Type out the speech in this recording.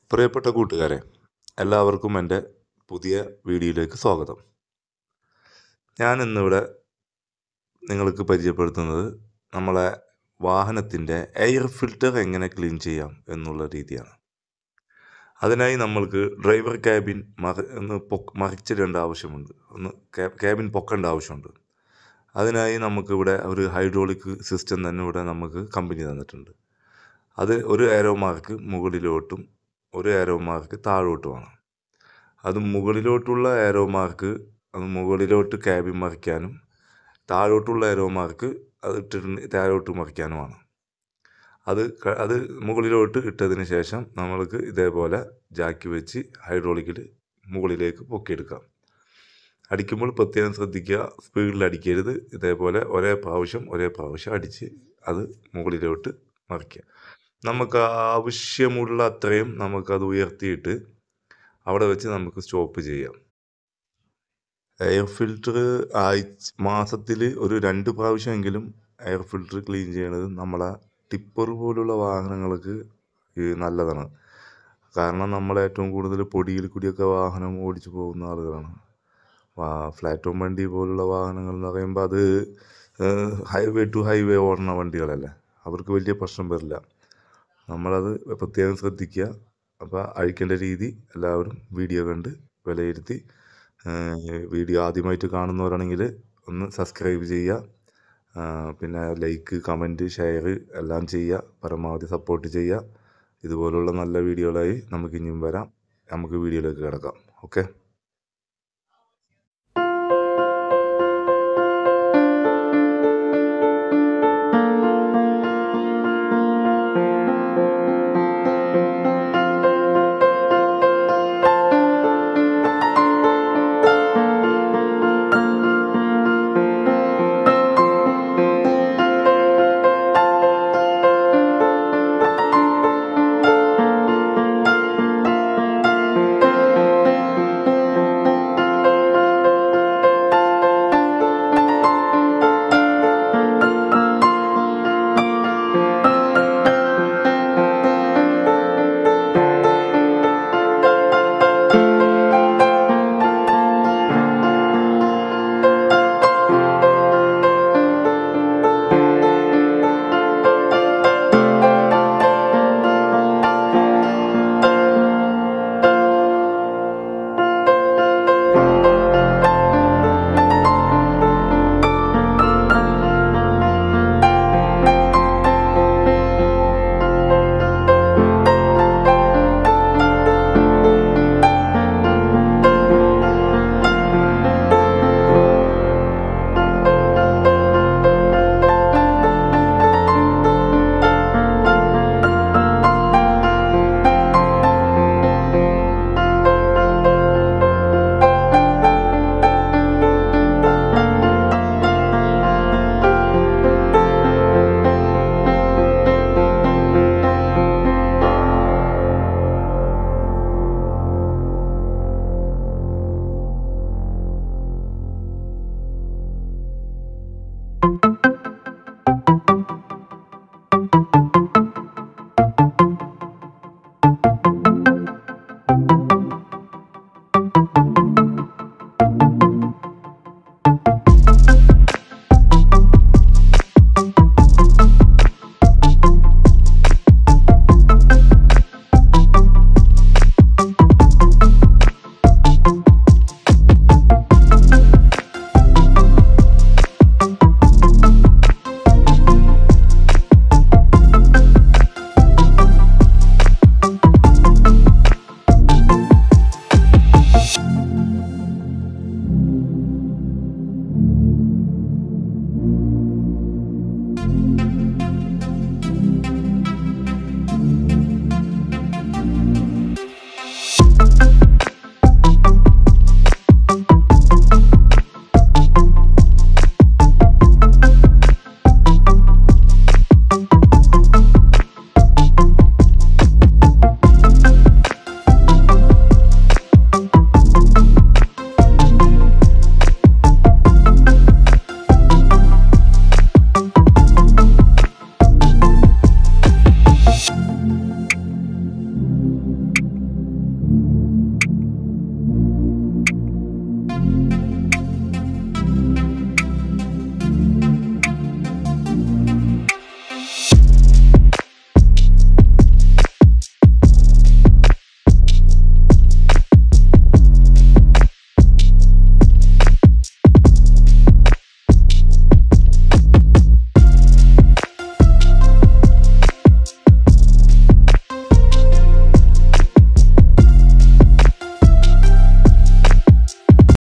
പ്രിയപ്പെട്ട കൂട്ടുകാരെ എല്ലാവർക്കും എൻ്റെ പുതിയ വീഡിയോയിലേക്ക് സ്വാഗതം ഞാൻ ഇന്നിവിടെ നിങ്ങൾക്ക് പരിചയപ്പെടുത്തുന്നത് നമ്മളെ വാഹനത്തിൻ്റെ എയർ ഫിൽറ്റർ എങ്ങനെ ക്ലീൻ ചെയ്യാം എന്നുള്ള രീതിയാണ് അതിനായി നമ്മൾക്ക് ഡ്രൈവർ ക്യാബിൻ മറി ഒന്ന് പൊക്ക് മറിച്ചിടേണ്ട ആവശ്യമുണ്ട് ഒന്ന് ക്യാ- ക്യാബിൻ പൊക്കേണ്ട ആവശ്യമുണ്ട് അതിനായി നമുക്കിവിടെ ഒരു ഹൈഡ്രോളിക് സിസ്റ്റം തന്നെ ഇവിടെ നമുക്ക് കമ്പനി തന്നിട്ടുണ്ട് അത് ഒരു ആരോ മാർക്ക് മുകളിലോട്ടും ഒരു ആരോ മാർക്ക് താഴോട്ടുമാണ് അത് മുകളിലോട്ടുള്ള ആരോ മാർക്ക് അത് മുകളിലോട്ട് ക്യാബിൻ മറിക്കാനും താഴോട്ടുള്ള ആരോ മാർക്ക് അത് ഇട്ടിട്ട് താഴോട്ട് മറിക്കാനുമാണ് അത് ക- അത് മുകളിലോട്ട് ഇട്ടതിന് ശേഷം നമ്മൾക്ക് ഇതേപോലെ ജാക്കി വെച്ച് ഹൈഡ്രോളിക്കിൽ മുകളിലേക്ക് പൊക്കിയെടുക്കാം അടിക്കുമ്പോൾ പ്രത്യേകം ശ്രദ്ധിക്കുക സ്പീഡിൽ അടിക്കരുത് ഇതേപോലെ ഒരേ പ്രാവശ്യം ഒരേ പ്രാവശ്യം അടിച്ച് അത് മുകളിലോട്ട് മറിക്കുക നമുക്ക് ആവശ്യമുള്ള അത്രയും നമുക്കത് ഉയർത്തിയിട്ട് അവിടെ വെച്ച് നമുക്ക് സ്റ്റോപ്പ് ചെയ്യാം എയർ ഫിൽറ്റർ ആഴ്ച മാസത്തിൽ ഒരു രണ്ട് പ്രാവശ്യമെങ്കിലും എയർ ഫിൽറ്റർ ക്ലീൻ ചെയ്യണത് നമ്മളെ ടിപ്പർ പോലുള്ള വാഹനങ്ങൾക്ക് ഈ നല്ലതാണ് കാരണം നമ്മൾ ഏറ്റവും കൂടുതൽ പൊടിയിൽ കൂടിയൊക്കെ വാഹനം ഓടിച്ചു പോകുന്ന ആളുകളാണ് ഫ്ലാറ്റോം വണ്ടി പോലുള്ള വാഹനങ്ങൾ എന്ന് പറയുമ്പോൾ അത് ഹൈവേ ടു ഹൈവേ ഓടുന്ന വണ്ടികളല്ലേ അവർക്ക് വലിയ പ്രശ്നം വരില്ല നമ്മളത് പ്രത്യേകം ശ്രദ്ധിക്കുക അപ്പോൾ അഴിക്കേണ്ട രീതി എല്ലാവരും വീഡിയോ കണ്ട് വിലയിരുത്തി ഏഹ് വീഡിയോ ആദ്യമായിട്ട് കാണുന്നവരാണെങ്കിൽ ഒന്ന് സബ്സ്ക്രൈബ് ചെയ്യുക ആഹ് പിന്നെ ലൈക്ക് കമൻറ്റ് ഷെയർ എല്ലാം ചെയ്യുക പരമാവധി സപ്പോർട്ട് ചെയ്യുക ഇതുപോലുള്ള നല്ല വീഡിയോകളായി നമുക്ക് ഇനിയും വരാം നമുക്ക് വീഡിയോയിലേക്ക് കിടക്കാം ഓക്കെ